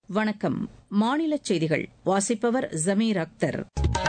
வணக்கம் மாநிலச் செய்திகள் வாசிப்பவர் ஜமீர் அக்தர்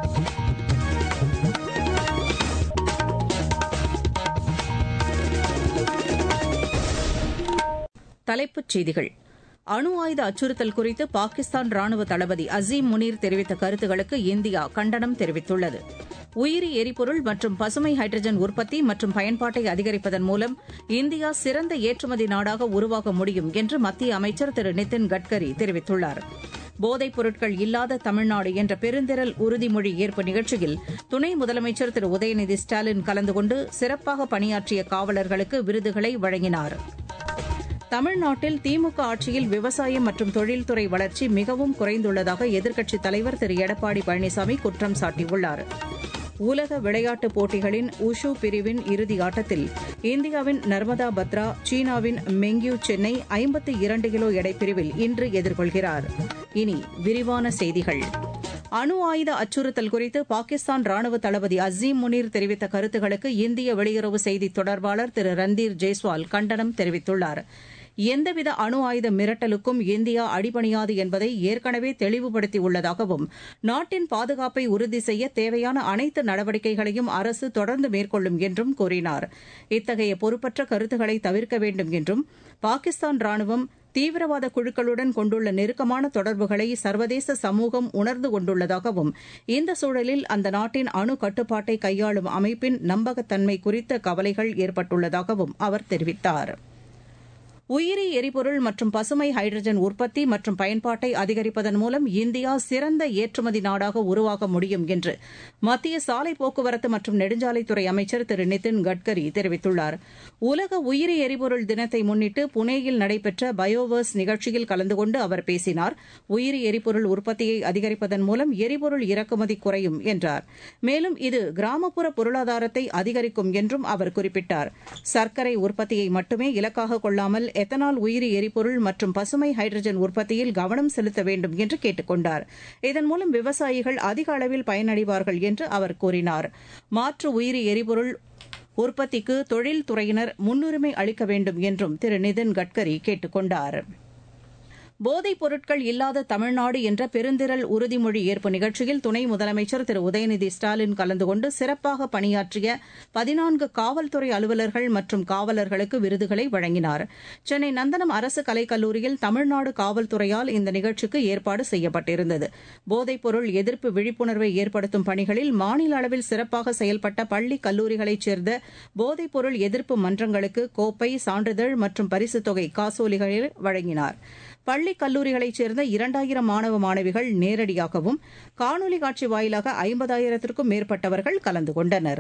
தலைப்புச் செய்திகள் அணு ஆயுத அச்சுறுத்தல் குறித்து பாகிஸ்தான் ராணுவ தளபதி அசீம் முனீர் தெரிவித்த கருத்துகளுக்கு இந்தியா கண்டனம் தெரிவித்துள்ளது உயிரி எரிபொருள் மற்றும் பசுமை ஹைட்ரஜன் உற்பத்தி மற்றும் பயன்பாட்டை அதிகரிப்பதன் மூலம் இந்தியா சிறந்த ஏற்றுமதி நாடாக உருவாக முடியும் என்று மத்திய அமைச்சர் திரு நிதின் கட்கரி தெரிவித்துள்ளார் போதைப் பொருட்கள் இல்லாத தமிழ்நாடு என்ற பெருந்திரல் உறுதிமொழி ஏற்பு நிகழ்ச்சியில் துணை முதலமைச்சர் திரு உதயநிதி ஸ்டாலின் கலந்து கொண்டு சிறப்பாக பணியாற்றிய காவலர்களுக்கு விருதுகளை வழங்கினார் தமிழ்நாட்டில் திமுக ஆட்சியில் விவசாயம் மற்றும் தொழில்துறை வளர்ச்சி மிகவும் குறைந்துள்ளதாக எதிர்க்கட்சித் தலைவர் திரு எடப்பாடி பழனிசாமி குற்றம் சாட்டியுள்ளார் உலக விளையாட்டுப் போட்டிகளின் உஷு பிரிவின் இறுதி ஆட்டத்தில் இந்தியாவின் நர்மதா பத்ரா சீனாவின் மெங்யூ சென்னை ஐம்பத்தி இரண்டு கிலோ எடைப்பிரிவில் இன்று எதிர்கொள்கிறார் இனி விரிவான செய்திகள் அணு ஆயுத அச்சுறுத்தல் குறித்து பாகிஸ்தான் ராணுவ தளபதி அசீம் முனீர் தெரிவித்த கருத்துகளுக்கு இந்திய வெளியுறவு செய்தித் தொடர்பாளர் திரு ரந்தீர் ஜெய்ஸ்வால் கண்டனம் தெரிவித்துள்ளார் எந்தவித அணு ஆயுத மிரட்டலுக்கும் இந்தியா அடிபணியாது என்பதை ஏற்கனவே தெளிவுபடுத்தியுள்ளதாகவும் நாட்டின் பாதுகாப்பை உறுதி செய்ய தேவையான அனைத்து நடவடிக்கைகளையும் அரசு தொடர்ந்து மேற்கொள்ளும் என்றும் கூறினார் இத்தகைய பொறுப்பற்ற கருத்துக்களை தவிர்க்க வேண்டும் என்றும் பாகிஸ்தான் ராணுவம் தீவிரவாத குழுக்களுடன் கொண்டுள்ள நெருக்கமான தொடர்புகளை சர்வதேச சமூகம் உணர்ந்து கொண்டுள்ளதாகவும் இந்த சூழலில் அந்த நாட்டின் அணு கட்டுப்பாட்டை கையாளும் அமைப்பின் நம்பகத்தன்மை குறித்த கவலைகள் ஏற்பட்டுள்ளதாகவும் அவர் தெரிவித்தாா் உயிரி எரிபொருள் மற்றும் பசுமை ஹைட்ரஜன் உற்பத்தி மற்றும் பயன்பாட்டை அதிகரிப்பதன் மூலம் இந்தியா சிறந்த ஏற்றுமதி நாடாக உருவாக முடியும் என்று மத்திய சாலை போக்குவரத்து மற்றும் நெடுஞ்சாலைத்துறை அமைச்சர் திரு நிதின் கட்கரி தெரிவித்துள்ளார் உலக உயிரி எரிபொருள் தினத்தை முன்னிட்டு புனேயில் நடைபெற்ற பயோவர்ஸ் நிகழ்ச்சியில் கலந்து கொண்டு அவர் பேசினார் உயிரி எரிபொருள் உற்பத்தியை அதிகரிப்பதன் மூலம் எரிபொருள் இறக்குமதி குறையும் என்றார் மேலும் இது கிராமப்புற பொருளாதாரத்தை அதிகரிக்கும் என்றும் அவர் குறிப்பிட்டார் சர்க்கரை உற்பத்தியை மட்டுமே இலக்காக கொள்ளாமல் எத்தனால் உயிரி எரிபொருள் மற்றும் பசுமை ஹைட்ரஜன் உற்பத்தியில் கவனம் செலுத்த வேண்டும் என்று கேட்டுக் கொண்டார் இதன் மூலம் விவசாயிகள் அதிக அளவில் பயனடைவார்கள் என்று அவர் கூறினார் மாற்று உயிரி எரிபொருள் உற்பத்திக்கு தொழில்துறையினர் முன்னுரிமை அளிக்க வேண்டும் என்றும் திரு நிதின் கட்கரி கேட்டுக் கொண்டாா் போதைப் பொருட்கள் இல்லாத தமிழ்நாடு என்ற பெருந்திரல் உறுதிமொழி ஏற்பு நிகழ்ச்சியில் துணை முதலமைச்சர் திரு உதயநிதி ஸ்டாலின் கலந்து கொண்டு சிறப்பாக பணியாற்றிய பதினான்கு காவல்துறை அலுவலர்கள் மற்றும் காவலர்களுக்கு விருதுகளை வழங்கினார் சென்னை நந்தனம் அரசு கலைக்கல்லூரியில் தமிழ்நாடு காவல்துறையால் இந்த நிகழ்ச்சிக்கு ஏற்பாடு செய்யப்பட்டிருந்தது போதைப் பொருள் எதிர்ப்பு விழிப்புணர்வை ஏற்படுத்தும் பணிகளில் மாநில அளவில் சிறப்பாக செயல்பட்ட பள்ளி கல்லூரிகளைச் சேர்ந்த போதைப் பொருள் எதிர்ப்பு மன்றங்களுக்கு கோப்பை சான்றிதழ் மற்றும் பரிசுத் தொகை காசோலிகளை வழங்கினார் பள்ளி கல்லூரிகளைச் சேர்ந்த இரண்டாயிரம் மாணவ மாணவிகள் நேரடியாகவும் காணொலி காட்சி வாயிலாக ஐம்பதாயிரத்திற்கும் மேற்பட்டவர்கள் கலந்து கொண்டனர்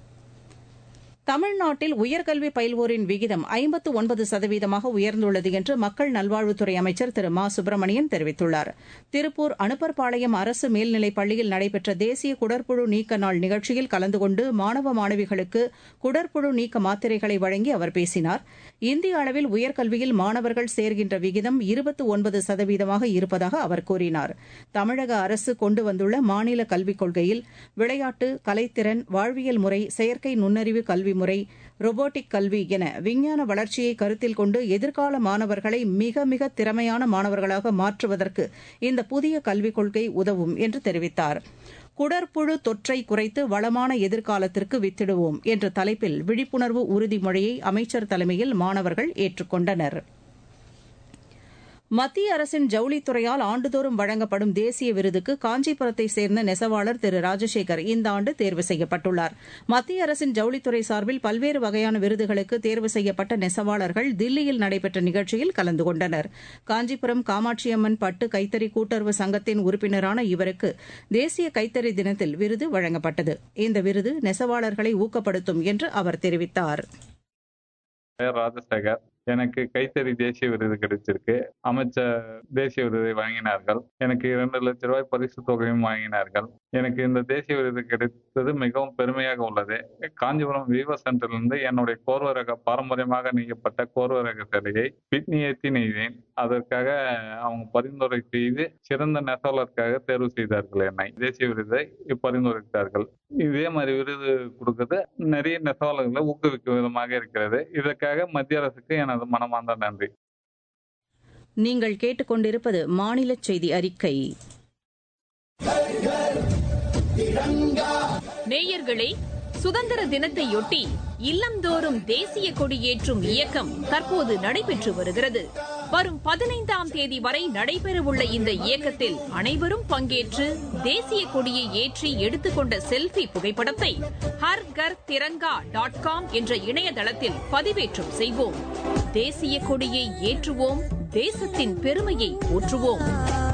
தமிழ்நாட்டில் உயர்கல்வி பயில்வோரின் விகிதம் ஐம்பத்து ஒன்பது சதவீதமாக உயர்ந்துள்ளது என்று மக்கள் நல்வாழ்வுத்துறை அமைச்சர் திரு மா சுப்பிரமணியன் தெரிவித்துள்ளார் திருப்பூர் அனுப்பர்பாளையம் அரசு மேல்நிலைப் பள்ளியில் நடைபெற்ற தேசிய குடற்புழு நீக்க நாள் நிகழ்ச்சியில் கலந்து கொண்டு மாணவ மாணவிகளுக்கு குடற்புழு நீக்க மாத்திரைகளை வழங்கி அவர் பேசினார் இந்திய அளவில் உயர்கல்வியில் மாணவர்கள் சேர்கின்ற விகிதம் இருபத்து ஒன்பது சதவீதமாக இருப்பதாக அவர் கூறினார் தமிழக அரசு கொண்டு வந்துள்ள மாநில கல்விக் கொள்கையில் விளையாட்டு கலைத்திறன் வாழ்வியல் முறை செயற்கை நுண்ணறிவு கல்வி முறை ரோபோட்டிக் கல்வி என விஞ்ஞான வளர்ச்சியை கருத்தில் கொண்டு எதிர்கால மாணவர்களை மிக மிக திறமையான மாணவர்களாக மாற்றுவதற்கு இந்த புதிய கல்விக் கொள்கை உதவும் என்று தெரிவித்தார் குடற்புழு தொற்றை குறைத்து வளமான எதிர்காலத்திற்கு வித்திடுவோம் என்ற தலைப்பில் விழிப்புணர்வு உறுதிமொழியை அமைச்சர் தலைமையில் மாணவர்கள் ஏற்றுக்கொண்டனர் மத்திய அரசின் ஜவுளித்துறையால் ஆண்டுதோறும் வழங்கப்படும் தேசிய விருதுக்கு காஞ்சிபுரத்தை சேர்ந்த நெசவாளர் திரு ராஜசேகர் இந்த ஆண்டு தேர்வு செய்யப்பட்டுள்ளார் மத்திய அரசின் ஜவுளித்துறை சார்பில் பல்வேறு வகையான விருதுகளுக்கு தேர்வு செய்யப்பட்ட நெசவாளர்கள் தில்லியில் நடைபெற்ற நிகழ்ச்சியில் கலந்து கொண்டனர் காஞ்சிபுரம் காமாட்சியம்மன் பட்டு கைத்தறி கூட்டுறவு சங்கத்தின் உறுப்பினரான இவருக்கு தேசிய கைத்தறி தினத்தில் விருது வழங்கப்பட்டது இந்த விருது நெசவாளர்களை ஊக்கப்படுத்தும் என்று அவர் தெரிவித்தார் ராஜசேகர் எனக்கு கைத்தறி தேசிய விருது கிடைச்சிருக்கு அமைச்சர் தேசிய விருதை வழங்கினார்கள் எனக்கு இரண்டு லட்சம் ரூபாய் பரிசு தொகையும் வழங்கினார்கள் எனக்கு இந்த தேசிய விருது கிடைத்தது மிகவும் பெருமையாக உள்ளது காஞ்சிபுரம் வீவ சென்டரிலிருந்து என்னுடைய கோர்வ ரக பாரம்பரியமாக நெய்யப்பட்ட கோர்வ ரக சேலையை பிட்னி ஏற்றி நெய்தேன் அதற்காக அவங்க பரிந்துரை செய்து சிறந்த நெசவாளருக்காக தேர்வு செய்தார்கள் என்னை தேசிய விருதை பரிந்துரைத்தார்கள் இதே மாதிரி விருது கொடுக்கிறது நிறைய நெசவாளர்களை ஊக்குவிக்கும் விதமாக இருக்கிறது இதற்காக மத்திய அரசுக்கு எனது மனமார்ந்த நன்றி நீங்கள் கேட்டுக்கொண்டிருப்பது மாநில செய்தி அறிக்கை நேயர்களே சுதந்திர தினத்தையொட்டி இல்லந்தோறும் தேசிய கொடியேற்றும் இயக்கம் தற்போது நடைபெற்று வருகிறது வரும் பதினைந்தாம் தேதி வரை நடைபெறவுள்ள இந்த இயக்கத்தில் அனைவரும் பங்கேற்று தேசிய கொடியை ஏற்றி எடுத்துக்கொண்ட செல்ஃபி புகைப்படத்தை ஹர் கர் திரங்கா டாட் காம் என்ற இணையதளத்தில் பதிவேற்றம் செய்வோம் தேசிய கொடியை ஏற்றுவோம் தேசத்தின் பெருமையை போற்றுவோம்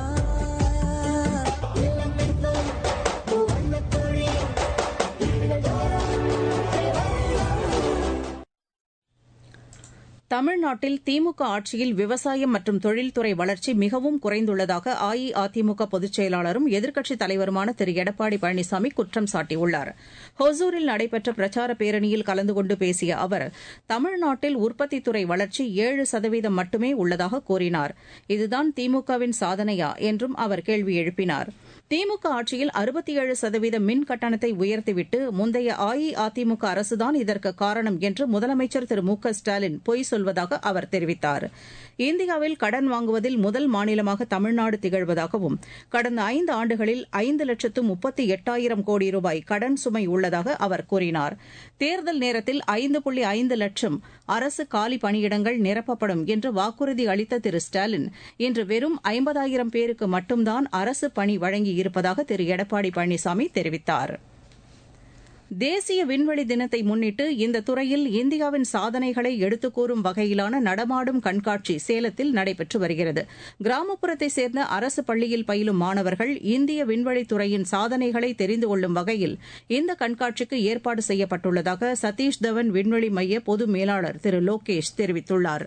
தமிழ்நாட்டில் திமுக ஆட்சியில் விவசாயம் மற்றும் தொழில்துறை வளர்ச்சி மிகவும் குறைந்துள்ளதாக அஇஅதிமுக பொதுச் செயலாளரும் எதிர்க்கட்சித் தலைவருமான திரு எடப்பாடி பழனிசாமி குற்றம் சாட்டியுள்ளார் ஹொசூரில் நடைபெற்ற பிரச்சார பேரணியில் கலந்து கொண்டு பேசிய அவர் தமிழ்நாட்டில் உற்பத்தித்துறை வளர்ச்சி ஏழு சதவீதம் மட்டுமே உள்ளதாக கூறினார் இதுதான் திமுகவின் சாதனையா என்றும் அவர் கேள்வி எழுப்பினார் திமுக ஆட்சியில் அறுபத்தி ஏழு சதவீத மின் கட்டணத்தை உயர்த்திவிட்டு முந்தைய அஇஅதிமுக அரசுதான் இதற்கு காரணம் என்று முதலமைச்சர் திரு மு க ஸ்டாலின் பொய் சொல்வதாக அவர் தெரிவித்தார் இந்தியாவில் கடன் வாங்குவதில் முதல் மாநிலமாக தமிழ்நாடு திகழ்வதாகவும் கடந்த ஐந்து ஆண்டுகளில் ஐந்து லட்சத்து முப்பத்தி எட்டாயிரம் கோடி ரூபாய் கடன் சுமை உள்ளதாக அவர் கூறினார் தேர்தல் நேரத்தில் ஐந்து புள்ளி ஐந்து லட்சம் அரசு காலி பணியிடங்கள் நிரப்பப்படும் என்று வாக்குறுதி அளித்த திரு ஸ்டாலின் இன்று வெறும் ஐம்பதாயிரம் பேருக்கு மட்டும்தான் அரசு பணி வழங்கியிருப்பதாக திரு எடப்பாடி பழனிசாமி தெரிவித்தாா் தேசிய விண்வெளி தினத்தை முன்னிட்டு இந்த துறையில் இந்தியாவின் சாதனைகளை எடுத்துக் கூறும் வகையிலான நடமாடும் கண்காட்சி சேலத்தில் நடைபெற்று வருகிறது கிராமப்புறத்தைச் சேர்ந்த அரசு பள்ளியில் பயிலும் மாணவர்கள் இந்திய விண்வெளித் துறையின் சாதனைகளை தெரிந்து கொள்ளும் வகையில் இந்த கண்காட்சிக்கு ஏற்பாடு செய்யப்பட்டுள்ளதாக சதீஷ் தவன் விண்வெளி மைய பொது மேலாளர் திரு லோகேஷ் தெரிவித்துள்ளார்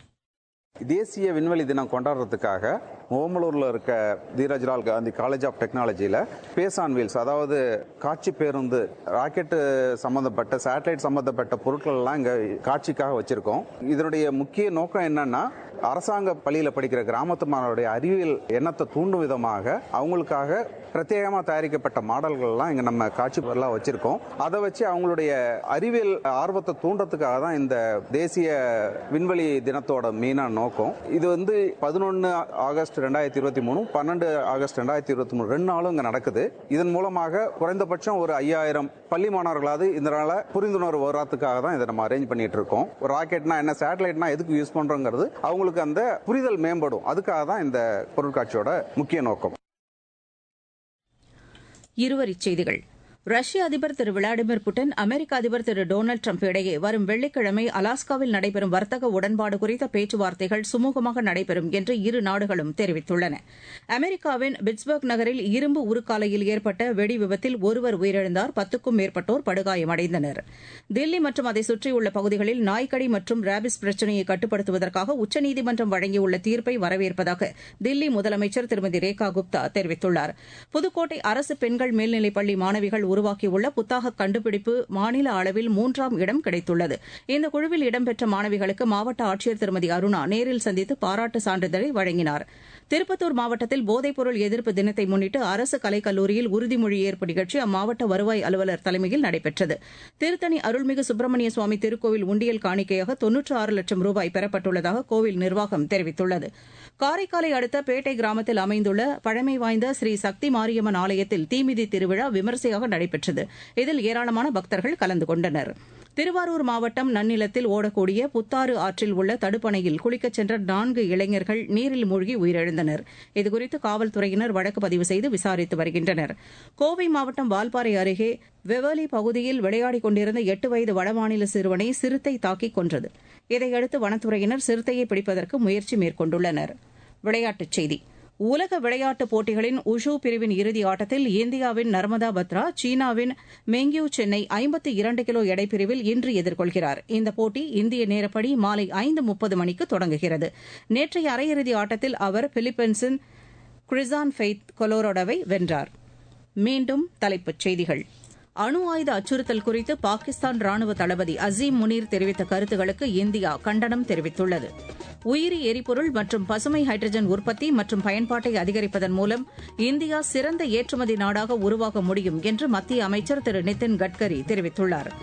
தேசிய விண்வெளி தினம் கொண்டாடுறதுக்காக ஓமலூரில் இருக்க தீரஜ்லால் காந்தி காலேஜ் ஆஃப் டெக்னாலஜியில் பேஸ் ஆன் வீல்ஸ் அதாவது காட்சி பேருந்து ராக்கெட்டு சம்மந்தப்பட்ட சேட்டலைட் சம்மந்தப்பட்ட பொருட்கள் எல்லாம் இங்கே காட்சிக்காக வச்சிருக்கோம் இதனுடைய முக்கிய நோக்கம் என்னன்னா அரசாங்க பள்ளியில் படிக்கிற கிராமத்து மாணவருடைய அறிவியல் எண்ணத்தை தூண்டும் விதமாக அவங்களுக்காக பிரத்யேகமாக தயாரிக்கப்பட்ட மாடல்கள்லாம் இங்கே நம்ம காட்சி பொருளாக வச்சிருக்கோம் அதை வச்சு அவங்களுடைய அறிவியல் ஆர்வத்தை தூண்டுறதுக்காக தான் இந்த தேசிய விண்வெளி தினத்தோட மெயினான நோக்கம் இது வந்து பதினொன்று ஆகஸ்ட் ரெண்டாயிரத்தி இருபத்தி மூணு பன்னெண்டு ஆகஸ்ட் ரெண்டாயிரத்தி இருபத்தி மூணு ரெண்டு நாளும் இங்கே நடக்குது இதன் மூலமாக குறைந்தபட்சம் ஒரு ஐயாயிரம் பள்ளி மாணவர்களாவது இதனால புரிந்துணர்வு வராதுக்காக தான் இதை நம்ம அரேஞ்ச் பண்ணிட்டு இருக்கோம் ஒரு ராக்கெட்னா என்ன சேட்டலைட்னா எதுக்கு யூஸ் பண்றோங்கிறது அவங்களுக்கு அந்த புரிதல் மேம்படும் அதுக்காக தான் இந்த பொருட்காட்சியோட முக்கிய நோக்கம் இருவரிச் செய்திகள் ரஷ்ய அதிபர் திரு விளாடிமிர் புட்டின் அமெரிக்க அதிபர் திரு டொனால்டு டிரம்ப் இடையே வரும் வெள்ளிக்கிழமை அலாஸ்காவில் நடைபெறும் வர்த்தக உடன்பாடு குறித்த பேச்சுவார்த்தைகள் சுமூகமாக நடைபெறும் என்று இரு நாடுகளும் தெரிவித்துள்ளன அமெரிக்காவின் பிட்ஸ்பர்க் நகரில் இரும்பு உருக்காலையில் ஏற்பட்ட வெடி விபத்தில் ஒருவர் உயிரிழந்தார் பத்துக்கும் மேற்பட்டோர் படுகாயமடைந்தனர் தில்லி மற்றும் அதை சுற்றியுள்ள பகுதிகளில் நாய்க்கடி மற்றும் ரேபிஸ் பிரச்சினையை கட்டுப்படுத்துவதற்காக உச்சநீதிமன்றம் வழங்கியுள்ள தீர்ப்பை வரவேற்பதாக தில்லி முதலமைச்சர் திருமதி ரேகா குப்தா தெரிவித்துள்ளார் புதுக்கோட்டை அரசு பெண்கள் மேல்நிலைப் பள்ளி மாணவிகள் உருவாக்கியுள்ள புத்தாக்க கண்டுபிடிப்பு மாநில அளவில் மூன்றாம் இடம் கிடைத்துள்ளது இந்த குழுவில் இடம்பெற்ற மாணவிகளுக்கு மாவட்ட ஆட்சியர் திருமதி அருணா நேரில் சந்தித்து பாராட்டு சான்றிதழை வழங்கினார் திருப்பத்தூர் மாவட்டத்தில் போதைப்பொருள் எதிர்ப்பு தினத்தை முன்னிட்டு அரசு கலைக்கல்லூரியில் உறுதிமொழி ஏற்பு நிகழ்ச்சி அம்மாவட்ட வருவாய் அலுவலர் தலைமையில் நடைபெற்றது திருத்தணி அருள்மிகு சுப்பிரமணிய சுவாமி திருக்கோவில் உண்டியல் காணிக்கையாக தொன்னூற்று ஆறு லட்சம் ரூபாய் பெறப்பட்டுள்ளதாக கோவில் நிர்வாகம் தெரிவித்துள்ளது காரைக்காலை அடுத்த பேட்டை கிராமத்தில் அமைந்துள்ள பழமை வாய்ந்த ஸ்ரீ சக்தி மாரியம்மன் ஆலயத்தில் தீமிதி திருவிழா விமரிசையாக நடைபெற்றது இதில் ஏராளமான பக்தர்கள் கலந்து கொண்டனர் திருவாரூர் மாவட்டம் நன்னிலத்தில் ஓடக்கூடிய புத்தாறு ஆற்றில் உள்ள தடுப்பணையில் குளிக்கச் சென்ற நான்கு இளைஞர்கள் நீரில் மூழ்கி உயிரிழந்தனர் இதுகுறித்து காவல்துறையினர் வழக்கு பதிவு செய்து விசாரித்து வருகின்றனர் கோவை மாவட்டம் வால்பாறை அருகே வெவலி பகுதியில் விளையாடிக் கொண்டிருந்த எட்டு வயது வடமாநில சிறுவனை சிறுத்தை தாக்கிக் கொன்றது இதையடுத்து வனத்துறையினர் சிறுத்தையை பிடிப்பதற்கு முயற்சி மேற்கொண்டுள்ளனர் விளையாட்டுச் செய்தி உலக விளையாட்டுப் போட்டிகளின் உஷு பிரிவின் இறுதி ஆட்டத்தில் இந்தியாவின் நர்மதா பத்ரா சீனாவின் மெங்யூ சென்னை ஐம்பத்தி இரண்டு கிலோ எடைப்பிரிவில் இன்று எதிர்கொள்கிறார் இந்த போட்டி இந்திய நேரப்படி மாலை ஐந்து முப்பது மணிக்கு தொடங்குகிறது நேற்றைய அரையிறுதி ஆட்டத்தில் அவர் பிலிப்பைன்ஸின் கிறிசான் ஃபெய்த் கொலோரோடாவை வென்றார் மீண்டும் தலைப்புச் செய்திகள் அணு ஆயுத அச்சுறுத்தல் குறித்து பாகிஸ்தான் ராணுவ தளபதி அசீம் முனீர் தெரிவித்த கருத்துகளுக்கு இந்தியா கண்டனம் தெரிவித்துள்ளது உயிரி எரிபொருள் மற்றும் பசுமை ஹைட்ரஜன் உற்பத்தி மற்றும் பயன்பாட்டை அதிகரிப்பதன் மூலம் இந்தியா சிறந்த ஏற்றுமதி நாடாக உருவாக முடியும் என்று மத்திய அமைச்சர் திரு நிதின் கட்கரி தெரிவித்துள்ளார்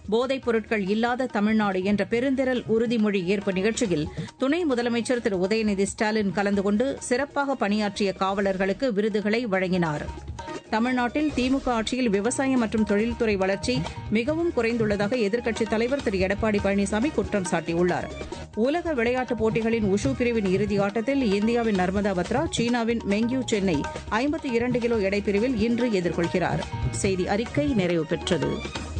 போதைப் பொருட்கள் இல்லாத தமிழ்நாடு என்ற பெருந்திரல் உறுதிமொழி ஏற்பு நிகழ்ச்சியில் துணை முதலமைச்சர் திரு உதயநிதி ஸ்டாலின் கலந்து கொண்டு சிறப்பாக பணியாற்றிய காவலர்களுக்கு விருதுகளை வழங்கினார் தமிழ்நாட்டில் திமுக ஆட்சியில் விவசாயம் மற்றும் தொழில்துறை வளர்ச்சி மிகவும் குறைந்துள்ளதாக எதிர்க்கட்சித் தலைவர் திரு எடப்பாடி பழனிசாமி குற்றம் சாட்டியுள்ளார் உலக விளையாட்டுப் போட்டிகளின் உஷு பிரிவின் இறுதி ஆட்டத்தில் இந்தியாவின் நர்மதா பத்ரா சீனாவின் மெங்யூ சென்னை ஐம்பத்தி இரண்டு கிலோ எடைப்பிரிவில் இன்று எதிர்கொள்கிறார் செய்தி அறிக்கை நிறைவு பெற்றது